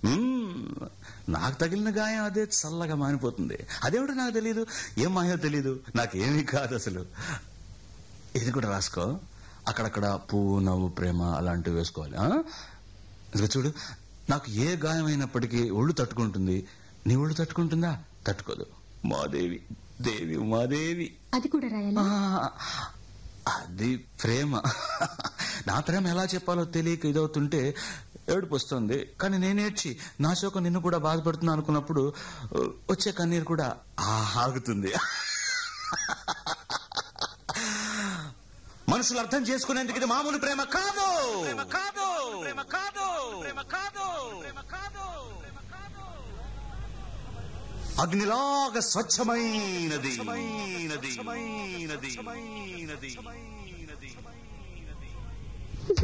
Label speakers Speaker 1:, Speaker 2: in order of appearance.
Speaker 1: మ్మ్. నాకు తగిలిన గాయం అదే చల్లగా మానిపోతుంది అదేమిటో నాకు తెలియదు ఏం మాయో తెలియదు నాకేమీ కాదు అసలు ఇది కూడా రాసుకో అక్కడక్కడ పువ్వు నవ్వు ప్రేమ అలాంటివి వేసుకోవాలి ఆ? ఇదిగో చూడు నాకు ఏ గాయమైనప్పటికీ ఒళ్ళు తట్టుకుంటుంది నీ ఒళ్ళు తట్టుకుంటుందా తట్టుకోదు మాదేవి దేవి మాదేవి
Speaker 2: అది కూడా రాయాలా
Speaker 1: ఆ, అది ప్రేమ నా ప్రేమ ఎలా చెప్పాలో తెలియక ఇదవుతుంటే ఏడుపు వస్తుంది కానీ నేనేడ్చి నా శోకం నిన్ను కూడా బాధపడుతున్నా అనుకున్నప్పుడు ఆ, వచ్చే కన్నీరు కూడా ఆ, ఆగుతుంది మనుషులు అర్థం చేసుకునేందుకు ఇది మామూలు ప్రేమ కాదు ప్రేమ కాదు ప్రేమ కాదు ప్రేమ కాదు ప్రేమ కాదు అగ్నిలాగా స్వచ్ఛమైనది స్వచ్ఛమైనది